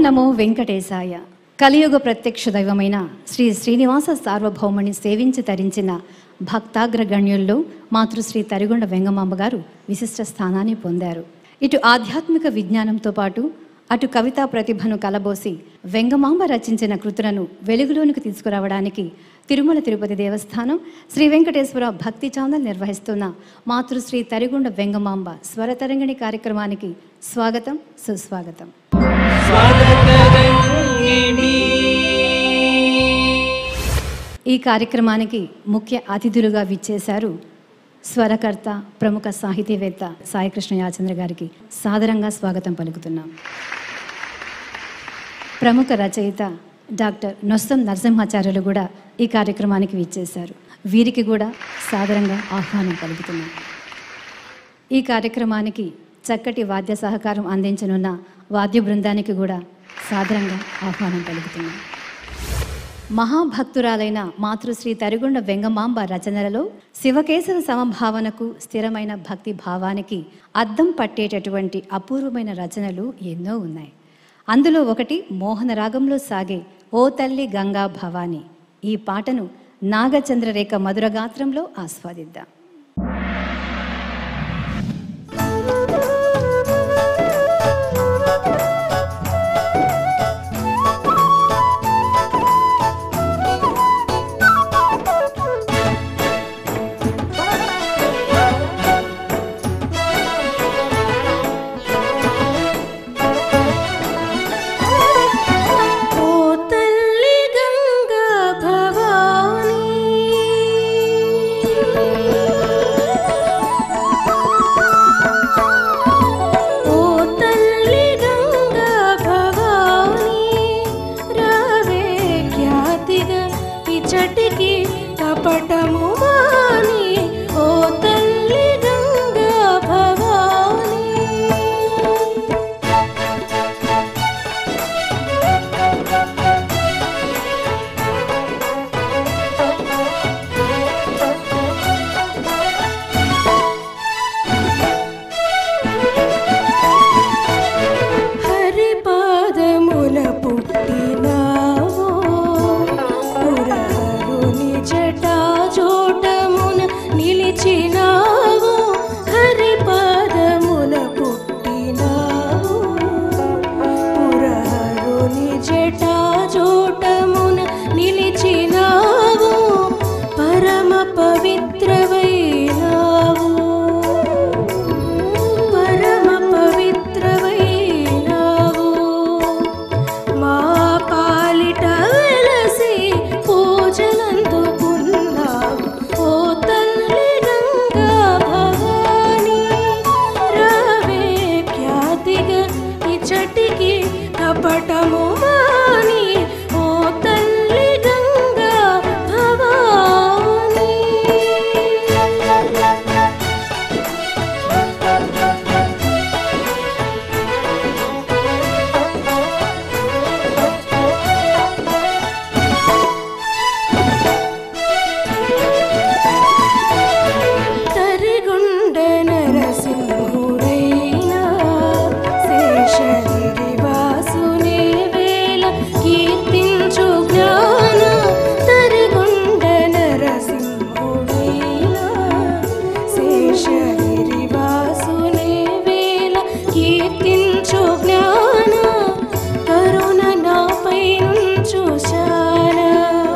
నమో వెంకటేశాయ కలియుగ ప్రత్యక్ష దైవమైన శ్రీ శ్రీనివాస సార్వభౌముని సేవించి తరించిన భక్తాగ్రగణ్యుల్లో మాతృశ్రీ తరిగొండ వెంగమాంబ గారు విశిష్ట స్థానాన్ని పొందారు ఇటు ఆధ్యాత్మిక విజ్ఞానంతో పాటు అటు కవితా ప్రతిభను కలబోసి వెంగమాంబ రచించిన కృతులను వెలుగులోనికి తీసుకురావడానికి తిరుమల తిరుపతి దేవస్థానం శ్రీ వెంకటేశ్వర భక్తి ఛానల్ నిర్వహిస్తున్న మాతృశ్రీ తరిగొండ వెంగమాంబ స్వరతరంగిణి కార్యక్రమానికి స్వాగతం సుస్వాగతం ఈ కార్యక్రమానికి ముఖ్య అతిథులుగా విచ్చేశారు స్వరకర్త ప్రముఖ సాహితీవేత్త సాయికృష్ణ యాచంద్ర గారికి సాదరంగా స్వాగతం పలుకుతున్నాం ప్రముఖ రచయిత డాక్టర్ నొస్సం నరసింహాచార్యులు కూడా ఈ కార్యక్రమానికి విచ్చేశారు వీరికి కూడా సాదరంగా ఆహ్వానం పలుకుతున్నాం ఈ కార్యక్రమానికి చక్కటి వాద్య సహకారం అందించనున్న వాద్య బృందానికి కూడా సాదరంగా ఆహ్వానం పలుకుతున్నాం మహాభక్తురాలైన మాతృశ్రీ తరిగొండ వెంగమాంబ రచనలలో శివకేశవ సమభావనకు స్థిరమైన భక్తి భావానికి అద్దం పట్టేటటువంటి అపూర్వమైన రచనలు ఎన్నో ఉన్నాయి అందులో ఒకటి మోహన రాగంలో సాగే ఓ తల్లి గంగా భవాని ఈ పాటను నాగచంద్రరేఖ మధురగాత్రంలో ఆస్వాదిద్దాం ఓ తల్లి గంగా భవాని ఓ తల్లి గంగా భవాని రావే ఖ్యాతిగా ఇచటికి కపటము మాని ఓ తల్లి గంగా భవాని హరిపాదమున పుట్టినావో పురహరుని జటాజోటమున నిలిచినావో హరిపాదమున పుట్టినావో పురహరుని జటాజోటమున నిలిచినావో పరమ పవిత్రవైనావో పరమ పవిత్రవైనావు మా పాలిట వెలసి పూజలందుకున్నావు ఓ తల్లి గంగా భవాని రావే ఖ్యాతిగా ఇచటికి కపటము మాని ఓ తల్లి గంగా భవాని తరిగుండ నరసింహుడైనా శేషగిరి వాసునే వేల కీర్తించు జ్ఞాన తరిగుండ నరసింహుడైనా శేషగిరి వాసునే వేల కీర్తించు జ్ఞాన కరుణ నాపై నుంచు శానా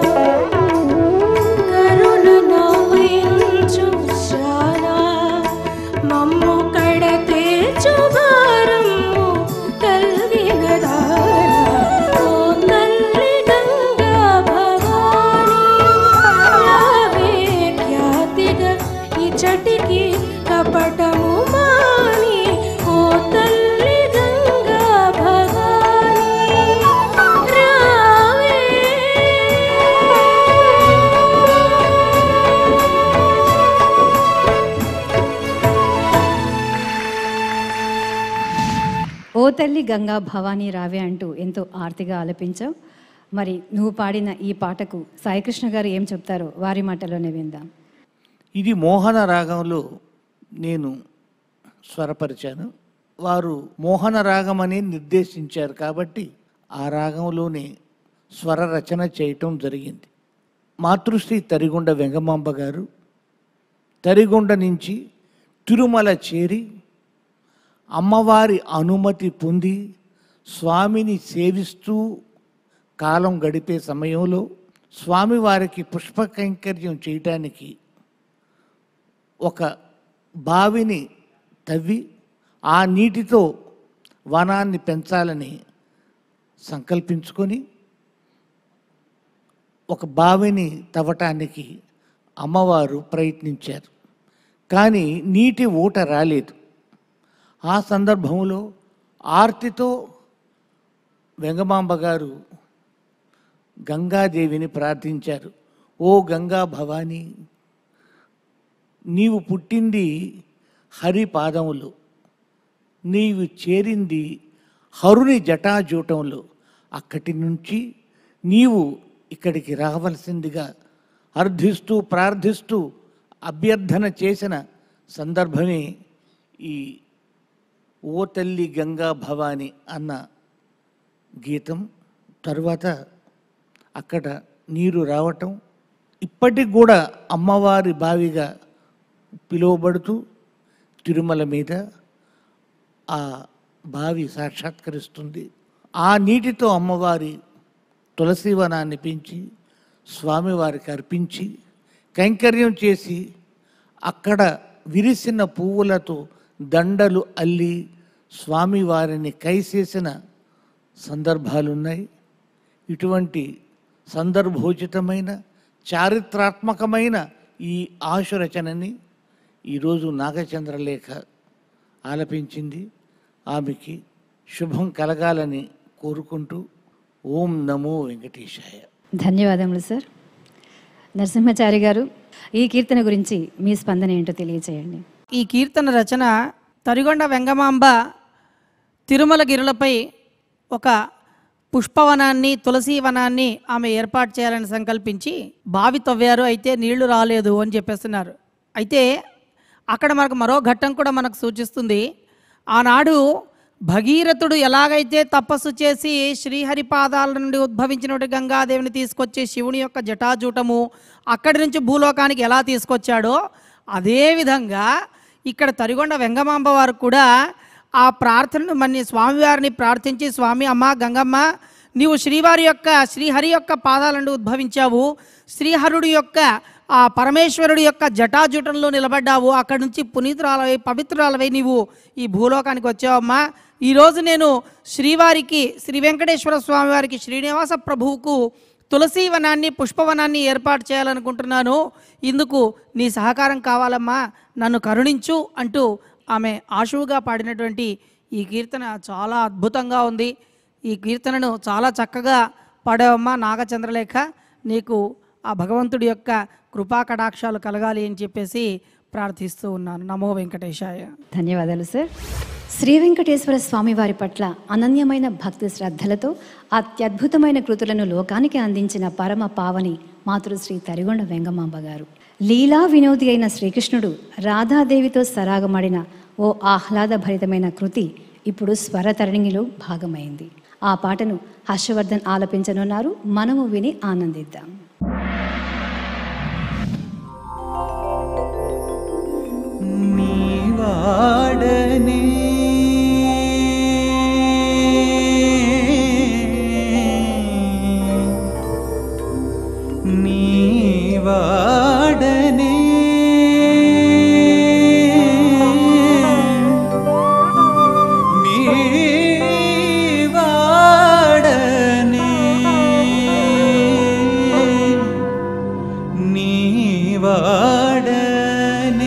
కరుణ నాపై నుంచు శానా మమ్ము కడతే చుభారము కలిగిన దాన ఓ తల్లి గంగా భవాని రావే ఖ్యాతిగా ఇచటికి కపటము మాని ఓ తల్లి గంగా భవాని రావే ఓ తల్లి గంగా భవానీ రావే అంటూ ఎంతో ఆర్తిగా ఆలపించావు మరి నువ్వు పాడిన ఈ పాటకు సాయికృష్ణ గారు ఏం చెప్తారో వారి మాటలోనే విందాం ఇది మోహన రాగంలో నేను స్వరపరిచాను వారు మోహన రాగం అని నిర్దేశించారు కాబట్టి ఆ రాగంలోనే స్వర రచన చేయటం జరిగింది మాతృశ్రీ తరిగొండ వెంగమాంబ గారు తరిగొండ నుంచి తిరుమల చేరి అమ్మవారి అనుమతి పొంది స్వామిని సేవిస్తూ కాలం గడిపే సమయంలో స్వామివారికి పుష్ప కైంకర్యం చేయటానికి ఒక బావిని తవ్వి ఆ నీటితో వనాన్ని పెంచాలని సంకల్పించుకొని ఒక బావిని తవ్వటానికి అమ్మవారు ప్రయత్నించారు కానీ నీటి ఊట రాలేదు ఆ సందర్భంలో ఆర్తితో వెంగమాంబ గారు గంగాదేవిని ప్రార్థించారు ఓ గంగా భవానీ నీవు పుట్టింది హరి పాదములు నీవు చేరింది హరుని జటాజూటంలో అక్కడి నుంచి నీవు ఇక్కడికి రావలసిందిగా అర్థిస్తూ ప్రార్థిస్తూ అభ్యర్థన చేసిన సందర్భమే ఈ ఓ తల్లి గంగా భవాని అన్న గీతం తరువాత అక్కడ నీరు రావటం ఇప్పటికి కూడా అమ్మవారి బావిగా పిలువబడుతూ తిరుమల మీద ఆ బావి సాక్షాత్కరిస్తుంది ఆ నీటితో అమ్మవారి తులసీవనాన్ని పెంచి స్వామివారికి అర్పించి కైంకర్యం చేసి అక్కడ విరిసిన పువ్వులతో దండలు అల్లి స్వామివారిని కైసేసిన సందర్భాలున్నాయి ఇటువంటి సందర్భోచితమైన చారిత్రాత్మకమైన ఈ ఆశురచనని ఈరోజు నాగచంద్రలేఖ ఆలపించింది ఆమెకి శుభం కలగాలని కోరుకుంటూ ఓం నమో వెంకటేశాయ ధన్యవాదములు సార్ నరసింహచారి గారు ఈ కీర్తన గురించి మీ స్పందన ఏంటో తెలియచేయండి ఈ కీర్తన రచన తరిగొండ వెంగమాంబ తిరుమల గిరులపై ఒక పుష్పవనాన్ని తులసి వనాన్ని ఆమె ఏర్పాటు చేయాలని సంకల్పించి బావి తవ్వారు అయితే నీళ్లు రాలేదు అని చెప్పేస్తున్నారు అయితే అక్కడ మనకు మరో ఘట్టం కూడా మనకు సూచిస్తుంది ఆనాడు భగీరథుడు ఎలాగైతే తపస్సు చేసి శ్రీహరి పాదాల నుండి ఉద్భవించినటువంటి గంగాదేవిని తీసుకొచ్చి శివుని యొక్క జటాజూటము అక్కడి నుంచి భూలోకానికి ఎలా తీసుకొచ్చాడో అదేవిధంగా ఇక్కడ తరిగొండ వెంగమాంబ వారు కూడా ఆ ప్రార్థనను మన స్వామివారిని ప్రార్థించి స్వామి అమ్మ గంగమ్మ నీవు శ్రీవారి యొక్క శ్రీహరి యొక్క పాదాల నుండి ఉద్భవించావు శ్రీహరుడి యొక్క ఆ పరమేశ్వరుడి యొక్క జటాజుటంలో నిలబడ్డావు అక్కడి నుంచి పునీతురాలవై పవిత్రురాలవై నీవు ఈ భూలోకానికి వచ్చావమ్మా ఈరోజు నేను శ్రీవారికి శ్రీ వెంకటేశ్వర స్వామి వారికి శ్రీనివాస ప్రభువుకు తులసి వనాన్ని పుష్పవనాన్ని ఏర్పాటు చేయాలనుకుంటున్నాను ఇందుకు నీ సహకారం కావాలమ్మా నన్ను కరుణించు అంటూ ఆమె ఆశువుగా పాడినటువంటి ఈ కీర్తన చాలా అద్భుతంగా ఉంది ఈ కీర్తనను చాలా చక్కగా పాడావమ్మా నాగచంద్రలేఖ నీకు ఆ భగవంతుడి యొక్క కృపా కటాక్షాలు కలగాలి అని చెప్పేసి ప్రార్థిస్తూ ఉన్నాను నమో వెంకటేశాయ ధన్యవాదాలు సార్ శ్రీ వెంకటేశ్వర స్వామి వారి పట్ల అనన్యమైన భక్తి శ్రద్ధలతో అత్యద్భుతమైన కృతులను లోకానికి అందించిన పరమ పావని మాతృశ్రీ తరిగొండ వెంగమాంబ గారు లీలా వినోది అయిన శ్రీకృష్ణుడు రాధాదేవితో సరాగమడిన ఓ ఆహ్లాదభరితమైన కృతి ఇప్పుడు స్వరతరణిలో భాగమైంది ఆ పాటను హర్షవర్ధన్ ఆలపించనున్నారు మనము విని ఆనందిద్దాం నీవాడనే నీవాడనే నీవాడనే నీవాడనే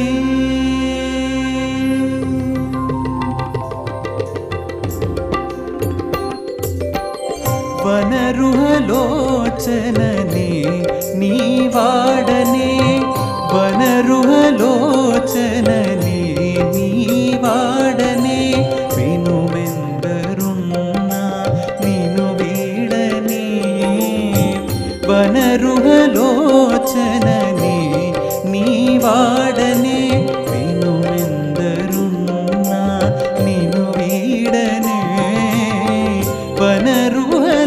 వనరుహలోచననే నీవాడనే వనరుహలోచననే నీవాడనే వినుమెందరున్నా నిను వీడనే వనరుహలోచననే నీవాడనే వినుమెందరున్నా నిను వీడనే వనరుహలోచననే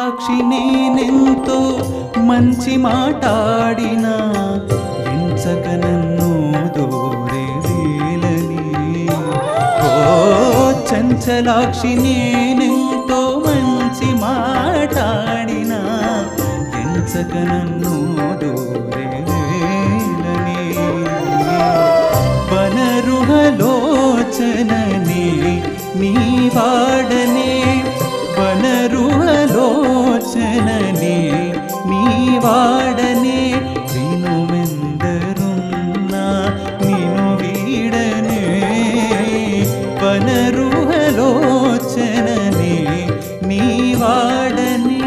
చంచలాక్షి నేనెంతో మంచి మాటాడినా ఎంచక నన్ను దూరే వేలని ఓ చంచలాక్షి నేనెంతో మంచి మాటాడినా ఎంచక నన్ను దూరే వేలని వనరుహలోచననే నీ వాడనే వనరుహలోచననే నీ వాడనే వినుమెందరున్నా నిను వీడనే వనరుహలోచననే నీ వాడనే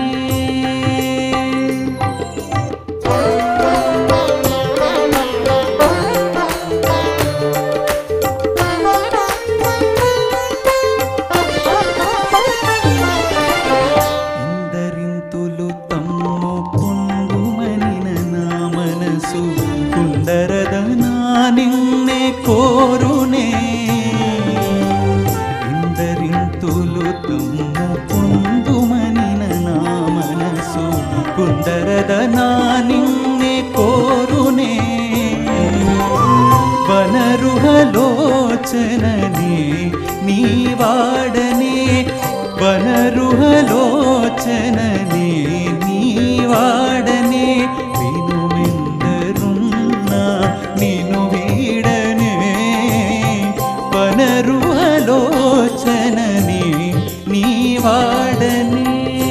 ఇందరింతులు తమ్ము పొందుమనిన నా మనసు కుందరదనా నిన్నే కోరునే ఇందరింతులు తమ్ము పొందుమనిన నా మనసు కుందరదనా నిన్నే కోరునే వనరుహలోచననే నీ వాడనే వనరుహలోచననే నీ వాడనే వినుమెందరున్నా నిను వీడనే వనరుహలోచననే నీ వాడనే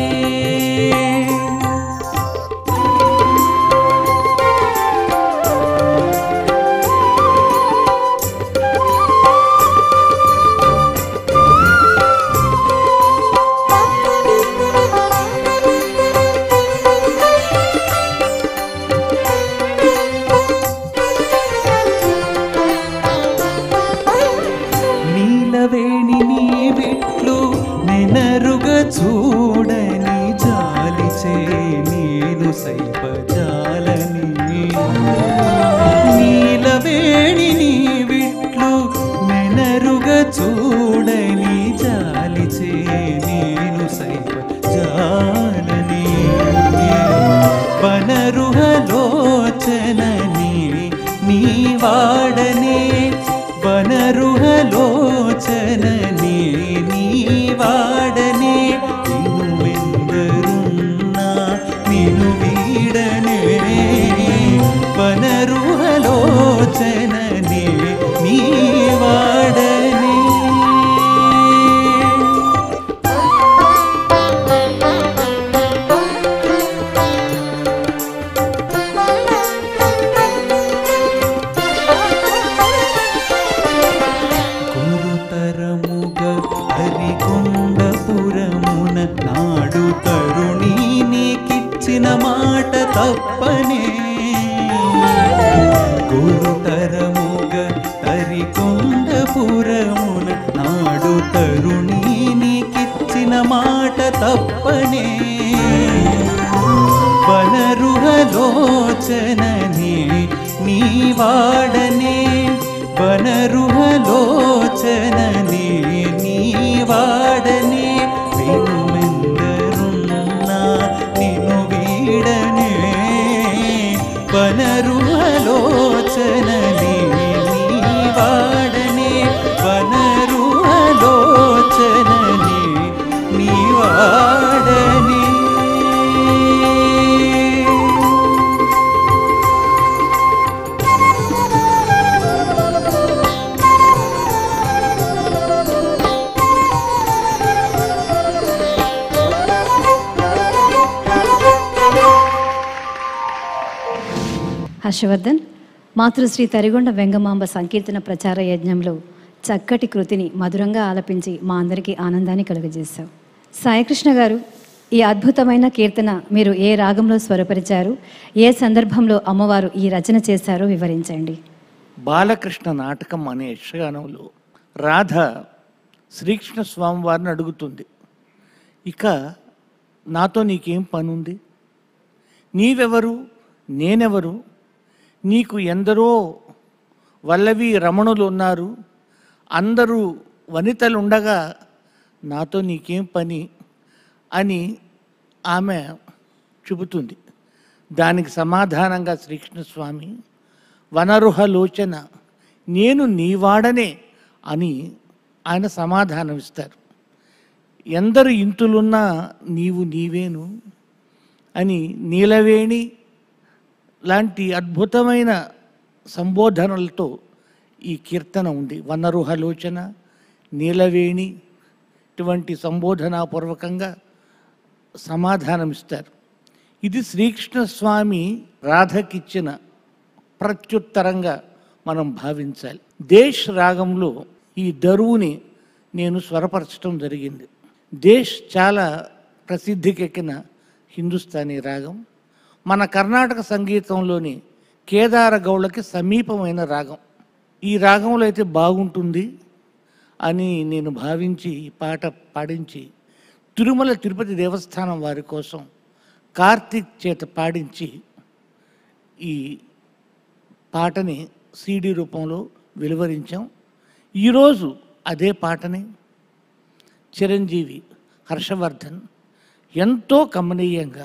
నీలవేణి నీ విట్లు నెనరుగ చూడని జాలిచే నేను సైపజాలని నీలవేణి నీ విట్లు నెనరుగ చూడని జాలిచే నేను సైపజాలని వనరుహలోచనని నీ వాడనే వనరుహలోచనని నీ వాడనే నిన్నువెందరున్నా నిను వీడనే వనరుహలోచనని నీ వాడనే గురుతరముగ హరికొండపురమున నాడు తరుణి నీకిచ్చిన మాట తప్పనే గురుతరముగ హరికొండపురమున నాడు తరుణి నీకిచ్చిన మాట తప్పనే వనరుహలోచననే నీ వాడనే వనరుహలోచననే నీ వాడనే వినుమెందరున్నా నిను వీడనే వనరుహలోచననే నీ వాడనే వనరుహలోచననే నీ వాడనే హర్షవర్ధన్ మాతృశ్రీ తరిగొండ వెంగమాంబ సంకీర్తన ప్రచార యజ్ఞంలో చక్కటి కృతిని మధురంగా ఆలపించి మా అందరికీ ఆనందాన్ని కలుగజేశావు సాయికృష్ణ గారు ఈ అద్భుతమైన కీర్తన మీరు ఏ రాగంలో స్వరపరిచారు ఏ సందర్భంలో అమ్మవారు ఈ రచన చేశారో వివరించండి బాలకృష్ణ నాటకం అనే యక్షగానంలో రాధ శ్రీకృష్ణ స్వామి వారిని అడుగుతుంది ఇక నాతో నీకేం పనుంది నీవెవరు నేనెవరు నీకు ఎందరో వల్లవి రమణులు ఉన్నారు అందరూ వనితలు ఉండగా నాతో నీకేం పని అని ఆమె చెబుతుంది దానికి సమాధానంగా శ్రీకృష్ణస్వామి వనరుహలోచన నేను నీవాడనే అని ఆయన సమాధానం ఇస్తారు ఎందరు ఇంతులున్నా నీవు నీవేను అని నీలవేణి లాంటి అద్భుతమైన సంబోధనలతో ఈ కీర్తన ఉంది వనరుహలోచన నీలవేణి ఇటువంటి సంబోధనాపూర్వకంగా సమాధానమిస్తారు ఇది శ్రీకృష్ణ స్వామి రాధకిచ్చిన ప్రత్యుత్తరంగా మనం భావించాలి దేశ్ రాగంలో ఈ దరువుని నేను స్వరపరచడం జరిగింది దేశ్ చాలా ప్రసిద్ధికెక్కిన హిందుస్థానీ రాగం మన కర్ణాటక సంగీతంలోని కేదార గౌళకి సమీపమైన రాగం ఈ రాగంలో అయితే బాగుంటుంది అని నేను భావించి ఈ పాట పాడించి తిరుమల తిరుపతి దేవస్థానం వారి కోసం కార్తీక్ చేత పాడించి ఈ పాటని సీడీ రూపంలో వెలువరించాం ఈరోజు అదే పాటని చిరంజీవి హర్షవర్ధన్ ఎంతో కమనీయంగా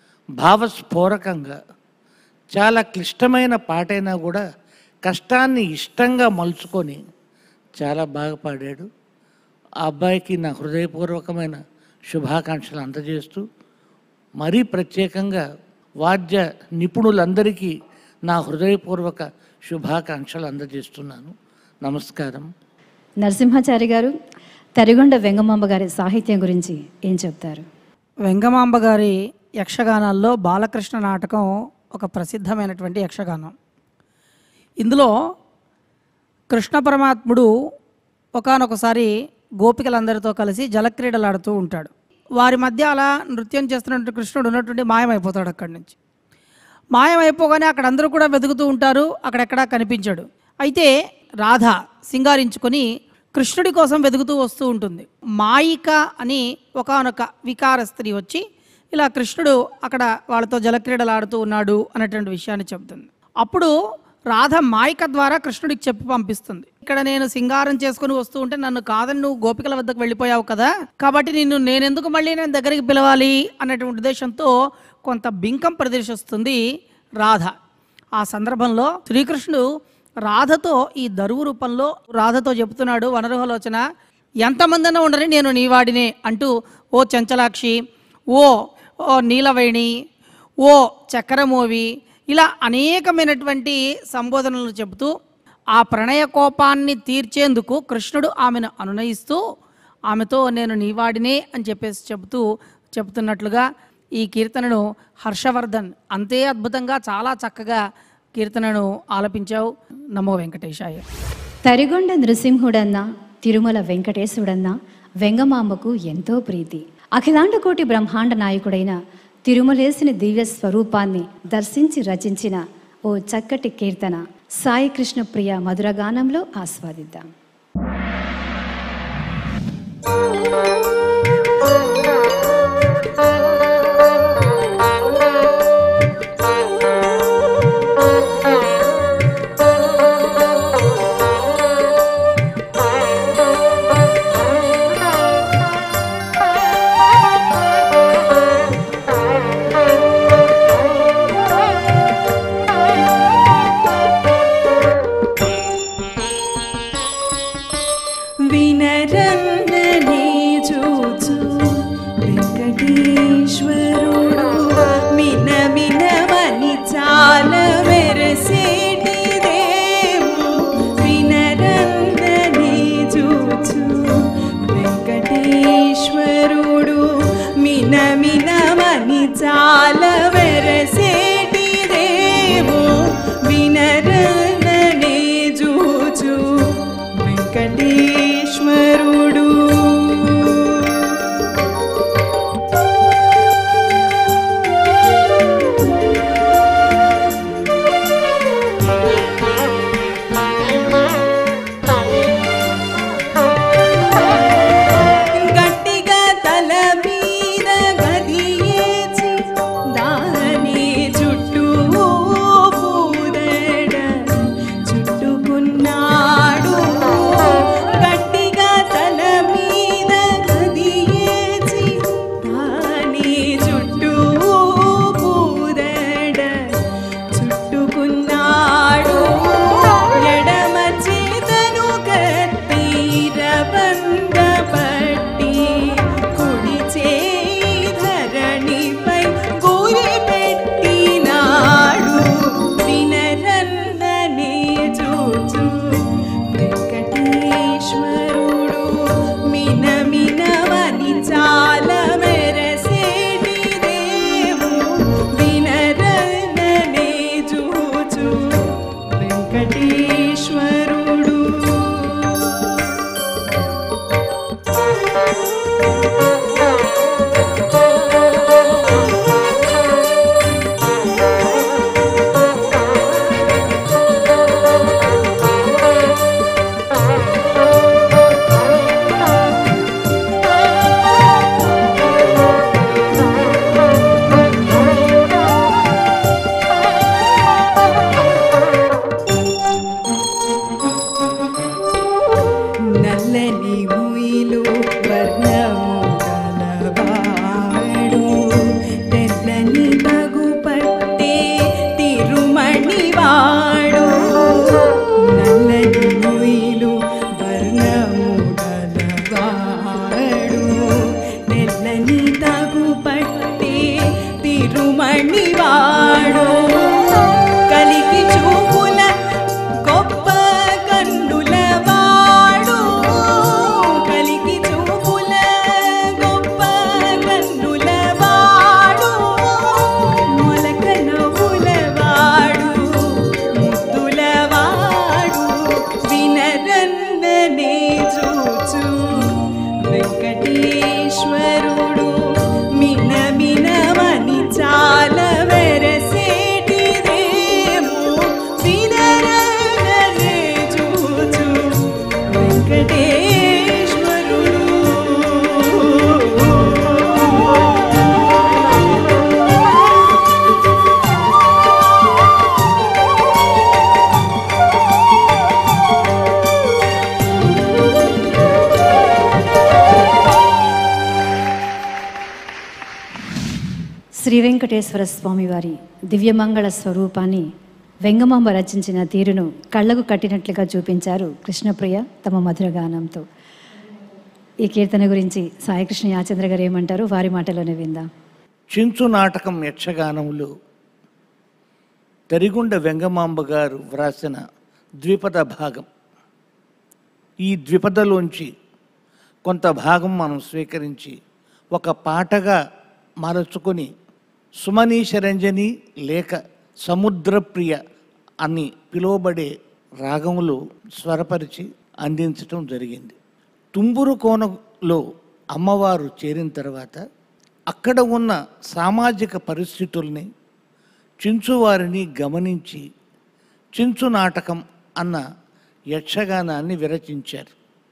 భావస్ఫోరకంగా చాలా క్లిష్టమైన పాటైనా కూడా కష్టాన్ని ఇష్టంగా మలుచుకొని చాలా బాగా పాడాడు ఆ అబ్బాయికి నా హృదయపూర్వకమైన శుభాకాంక్షలు అందజేస్తూ మరీ ప్రత్యేకంగా వాద్య నిపుణులందరికీ నా హృదయపూర్వక శుభాకాంక్షలు అందజేస్తున్నాను నమస్కారం నరసింహాచారి గారు తరిగొండ వెంగమాంబ గారి సాహిత్యం గురించి ఏం చెప్తారు వెంగమాంబ గారి యక్షగానాల్లో బాలకృష్ణ నాటకం ఒక ప్రసిద్ధమైనటువంటి యక్షగానం ఇందులో కృష్ణ పరమాత్ముడు ఒకానొకసారి గోపికలందరితో కలిసి జలక్రీడలాడుతూ ఉంటాడు వారి మధ్య అలా నృత్యం చేస్తున్నటువంటి కృష్ణుడు ఉన్నటువంటి మాయమైపోతాడు అక్కడి నుంచి మాయమైపోగానే అక్కడ అందరూ కూడా వెతుకుతూ ఉంటారు అక్కడెక్కడా కనిపించాడు అయితే రాధ సింగారించుకొని కృష్ణుడి కోసం వెతుకుతూ వస్తూ ఉంటుంది మాయిక అని ఒకానొక వికార స్త్రీ వచ్చి ఇలా కృష్ణుడు అక్కడ వాళ్ళతో జలక్రీడలాడుతూ ఉన్నాడు అనేటువంటి విషయాన్ని చెబుతుంది అప్పుడు రాధ మాయిక ద్వారా కృష్ణుడికి చెప్పి పంపిస్తుంది ఇక్కడ నేను సింగారం చేసుకుని వస్తూ ఉంటే నన్ను కాదని నువ్వు గోపికల వద్దకు వెళ్ళిపోయావు కదా కాబట్టి నిన్ను నేనెందుకు మళ్ళీ నేను దగ్గరికి పిలవాలి అన్నటువంటి ఉద్దేశంతో కొంత బింకం ప్రదర్శిస్తుంది రాధ ఆ సందర్భంలో శ్రీకృష్ణుడు రాధతో ఈ దరువు రూపంలో రాధతో చెబుతున్నాడు వనరుహలోచన ఎంతమందైనా ఉండని నేను నీవాడినే అంటూ ఓ చంచలాక్షి ఓ ఓ నీలవేణి ఓ చక్రమోవి ఇలా అనేకమైనటువంటి సంబోధనలు చెబుతూ ఆ ప్రణయ కోపాన్ని తీర్చేందుకు కృష్ణుడు ఆమెను అనునయిస్తూ ఆమెతో నేను నీవాడినే అని చెప్పేసి చెబుతూ చెబుతున్నట్లుగా ఈ కీర్తనను హర్షవర్ధన్ అంతే అద్భుతంగా చాలా చక్కగా కీర్తనను ఆలపించావు నమో వెంకటేశాయ తరిగొండ నృసింహుడన్న తిరుమల వెంకటేశుడన్న వెంగమాంబకు ఎంతో ప్రీతి అఖిలాండకోటి బ్రహ్మాండ నాయకుడైన తిరుమలేసిన దివ్య స్వరూపాన్ని దర్శించి రచించిన ఓ చక్కటి కీర్తన సాయి కృష్ణ ప్రియ మధురగానంలో ఆస్వాదిద్దాం వినరన్ననే చూ ఇరుముయిలు వర్ణము గలవాడు నెల్లని తగు పట్టి తిరుమణివాడు కలికి చూపుల గొప్ప కన్నులవాడు కలికి చూపుల గొప్ప కన్నులవాడు మొలక నవ్వులవాడు ముద్దులవాడు వినరన్ననే చూచు వెంకటేశ్వరుడు మిన మినమని చాల వెరసేటిదేమో వినరన్ననే చూచు వెంకటేశ్వరుడు శ్రీ వెంకటేశ్వర స్వామి వారి దివ్యమంగళ స్వరూపాన్ని వెంగమాంబ రచించిన తీరును కళ్ళకు కట్టినట్లుగా చూపించారు కృష్ణప్రియ తమ మధుర గానంతో ఈ కీర్తన గురించి సాయికృష్ణ యాచంద్ర గారు ఏమంటారు వారి మాటలోనే విందాం చించు నాటకం యక్షగానములు తరిగుండ వెంగమాంబ గారు వ్రాసిన ద్విపద భాగం ఈ ద్విపదలోంచి కొంత భాగం మనం స్వీకరించి ఒక పాటగా మరచుకొని సుమనీశరంజని లేక సముద్రప్రియ అని పిలువబడే రాగములు స్వరపరిచి అందించటం జరిగింది తుంబురు కోనలో అమ్మవారు చేరిన తర్వాత అక్కడ ఉన్న సామాజిక పరిస్థితుల్ని చించువారిని గమనించి చించు నాటకం అన్న యక్షగానాన్ని విరచించారు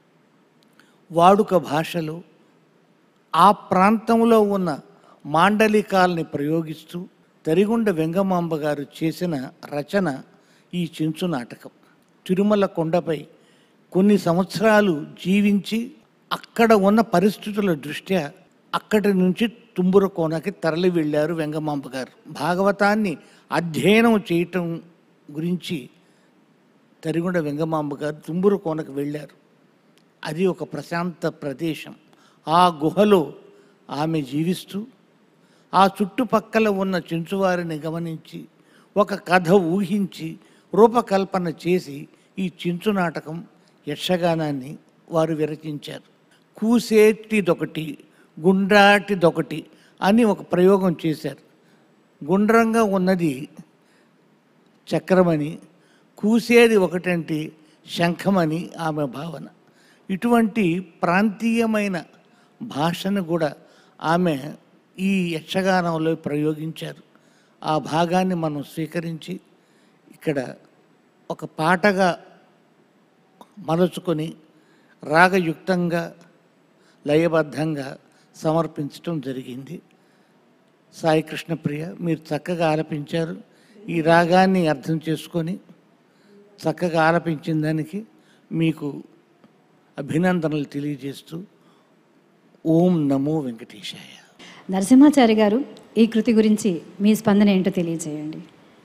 వాడుక భాషలో ఆ ప్రాంతంలో ఉన్న మాండలికాల్ని ప్రయోగిస్తూ తరిగుండ వెంగమాంబ గారు చేసిన రచన ఈ చించు నాటకం తిరుమల కొండపై కొన్ని సంవత్సరాలు జీవించి అక్కడ ఉన్న పరిస్థితుల దృష్ట్యా అక్కడి నుంచి తుంబుర కోనకి తరలి వెళ్ళారు వెంగమాంబ గారు భాగవతాన్ని అధ్యయనం చేయటం గురించి తరిగుండ వెంగమాంబ గారు తుంబురు కోనకు వెళ్ళారు అది ఒక ప్రశాంత ప్రదేశం ఆ గుహలో ఆమె జీవిస్తూ ఆ చుట్టుపక్కల ఉన్న చెంచువారిని గమనించి ఒక కథ ఊహించి రూపకల్పన చేసి ఈ చించు నాటకం యక్షగానాన్ని వారు విరచించారు కూసేటిదొకటి గుండ్రాటిదొకటి అని ఒక ప్రయోగం చేశారు గుండ్రంగా ఉన్నది చక్రమని కూసేది ఒకటంటే శంఖమని ఆమె భావన ఇటువంటి ప్రాంతీయమైన భాషను కూడా ఆమె ఈ యక్షగానంలో ప్రయోగించారు ఆ భాగాన్ని మనం స్వీకరించి ఇక్కడ ఒక పాటగా మలుచుకొని రాగయుక్తంగా లయబద్ధంగా సమర్పించటం జరిగింది సాయి కృష్ణప్రియ మీరు చక్కగా ఆలపించారు ఈ రాగాన్ని అర్థం చేసుకొని చక్కగా ఆలపించిన దానికి మీకు అభినందనలు తెలియజేస్తూ ఓం నమో వెంకటేశాయ నరసింహాచారి గారు ఈ కృతి గురించి మీ స్పందన ఏంటో తెలియజేయండి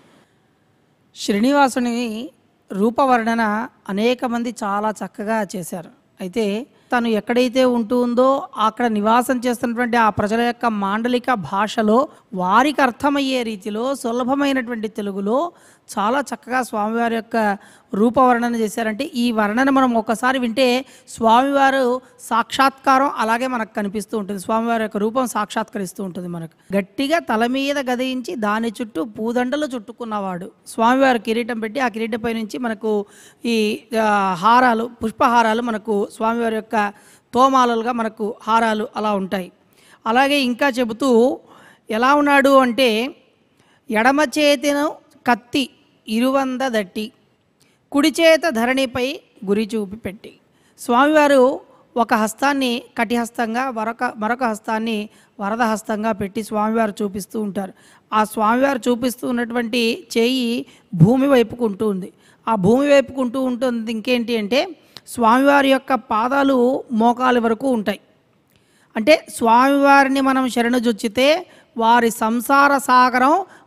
శ్రీనివాసుని రూపవర్ణన అనేక మంది చాలా చక్కగా చేశారు అయితే తను ఎక్కడైతే ఉంటుందో అక్కడ నివాసం చేస్తున్నటువంటి ఆ ప్రజల యొక్క మాండలిక భాషలో వారికి అర్థమయ్యే రీతిలో సులభమైనటువంటి తెలుగులో చాలా చక్కగా స్వామివారి యొక్క రూపవర్ణన చేశారంటే ఈ వర్ణన మనం ఒకసారి వింటే స్వామివారు సాక్షాత్కారం అలాగే మనకు కనిపిస్తూ ఉంటుంది స్వామివారి యొక్క రూపం సాక్షాత్కరిస్తూ ఉంటుంది మనకు గట్టిగా తల మీద గదయించి దాని చుట్టూ పూదండలు చుట్టుకున్నవాడు స్వామివారి కిరీటం పెట్టి ఆ కిరీటంపై నుంచి మనకు ఈ ఆ, హారాలు పుష్పహారాలు మనకు స్వామివారి యొక్క తోమాలలుగా మనకు హారాలు అలా ఉంటాయి అలాగే ఇంకా చెబుతూ ఎలా ఉన్నాడు అంటే ఎడమ చేతిను కత్తి ఇరువంద దట్టి కుడి చేత ధరణిపై గురి చూపి పెట్టి స్వామివారు ఒక హస్తాన్ని కటిహస్తంగా మరొక మరొక హస్తాన్ని వరద హస్తంగా పెట్టి స్వామివారు చూపిస్తూ ఉంటారు ఆ స్వామివారు చూపిస్తూ ఉన్నటువంటి చేయి భూమి వైపుకు ఉంటూ ఉంది ఆ భూమి వైపుకు ఉంటూ ఉంటుంది ఇంకేంటి అంటే స్వామివారి యొక్క పాదాలు మోకాలి వరకు ఉంటాయి అంటే స్వామివారిని మనం శరణుజొచ్చితే వారి సంసార సాగరం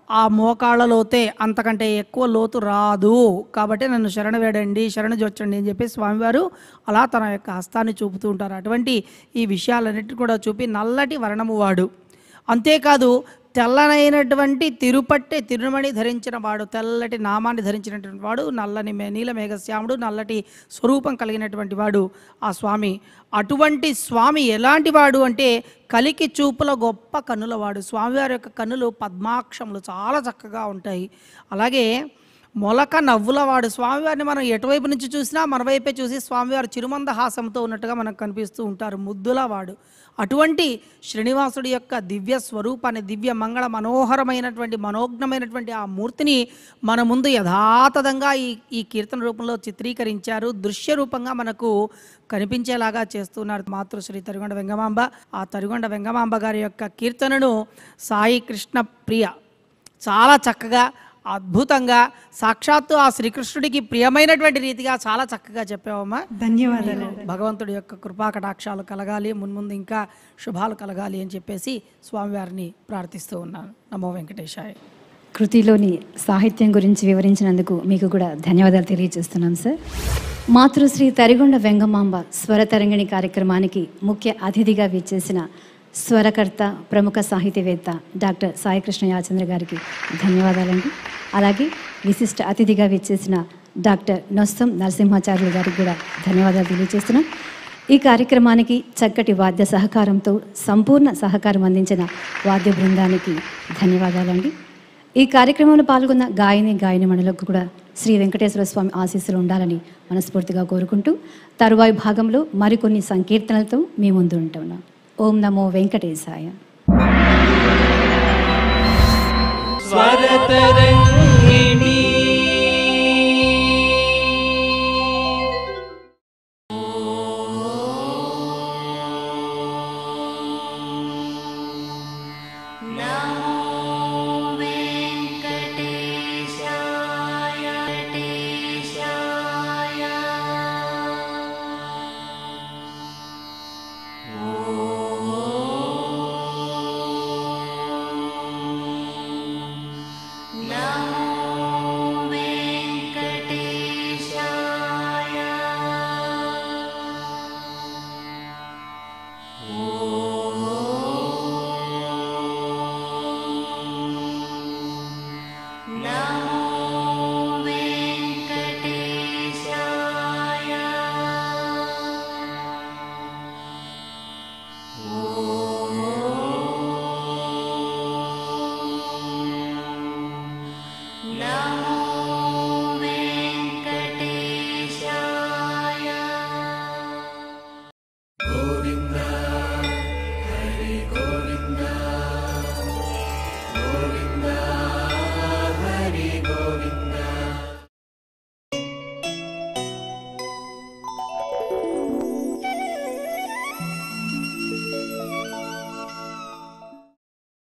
ఆ మోకాళ్ళ లోతే అంతకంటే ఎక్కువ లోతు రాదు కాబట్టి నన్ను శరణ వేడండి శరణ జొచ్చండి అని చెప్పి స్వామివారు అలా తన యొక్క హస్తాన్ని చూపుతూ ఉంటారు అటువంటి ఈ విషయాలన్నిటి కూడా చూపి నల్లటి వర్ణము వాడు అంతేకాదు తెల్లనైనటువంటి తిరుపట్టె తిరుమణి ధరించిన వాడు తెల్లటి నామాన్ని ధరించినటువంటి వాడు నల్లని మే నీల మేఘశ్యాముడు నల్లటి స్వరూపం కలిగినటువంటి వాడు ఆ స్వామి అటువంటి స్వామి ఎలాంటి వాడు అంటే కలికి చూపుల గొప్ప కన్నుల వాడు స్వామివారి యొక్క కన్నులు పద్మాక్షములు చాలా చక్కగా ఉంటాయి అలాగే మొలక నవ్వుల వాడు స్వామివారిని మనం ఎటువైపు నుంచి చూసినా మన వైపే చూసి స్వామివారు చిరుమంద హాసంతో ఉన్నట్టుగా మనకు కనిపిస్తూ ఉంటారు ముద్దుల వాడు అటువంటి శ్రీనివాసుడి యొక్క దివ్య స్వరూపాన్ని దివ్య మంగళ మనోహరమైనటువంటి మనోజ్ఞమైనటువంటి ఆ మూర్తిని మన ముందు యథాతథంగా ఈ ఈ కీర్తన రూపంలో చిత్రీకరించారు దృశ్య రూపంగా మనకు కనిపించేలాగా చేస్తున్నారు మాతృశ్రీ తరిగొండ వెంగమాంబ ఆ తరిగొండ వెంగమాంబ గారి యొక్క కీర్తనను సాయి కృష్ణ ప్రియ చాలా చక్కగా అద్భుతంగా సాక్షాత్తు ఆ శ్రీకృష్ణుడికి ప్రియమైనటువంటి రీతిగా చాలా చక్కగా చెప్పావమ్మా ధన్యవాదాలు భగవంతుడి యొక్క కృపా కటాక్షాలు కలగాలి మున్ముందు ఇంకా శుభాలు కలగాలి అని చెప్పేసి స్వామివారిని ప్రార్థిస్తూ ఉన్నాను నమో వెంకటేశాయ కృతిలోని సాహిత్యం గురించి వివరించినందుకు మీకు కూడా ధన్యవాదాలు తెలియజేస్తున్నాం సార్ మాతృశ్రీ తరిగొండ వెంగమాంబ స్వరతరంగిణి కార్యక్రమానికి ముఖ్య అతిథిగా విచ్చేసిన స్వరకర్త ప్రముఖ సాహితీవేత్త డాక్టర్ సాయికృష్ణ యాచంద్ర గారికి ధన్యవాదాలండి అలాగే విశిష్ట అతిథిగా విచ్చేసిన డాక్టర్ నొస్సం నరసింహాచార్యులు గారికి కూడా ధన్యవాదాలు తెలియజేస్తున్నాం ఈ కార్యక్రమానికి చక్కటి వాద్య సహకారంతో సంపూర్ణ సహకారం అందించిన వాద్య బృందానికి ధన్యవాదాలండి ఈ కార్యక్రమంలో పాల్గొన్న గాయని గాయని మండలకు కూడా శ్రీ వెంకటేశ్వర స్వామి ఆశీస్సులు ఉండాలని మనస్ఫూర్తిగా కోరుకుంటూ తరువాయి భాగంలో మరికొన్ని సంకీర్తనలతో మీ ముందు ఉంటున్నాం ఓం నమో వెంకటేశాయ స్వరతరంగిణి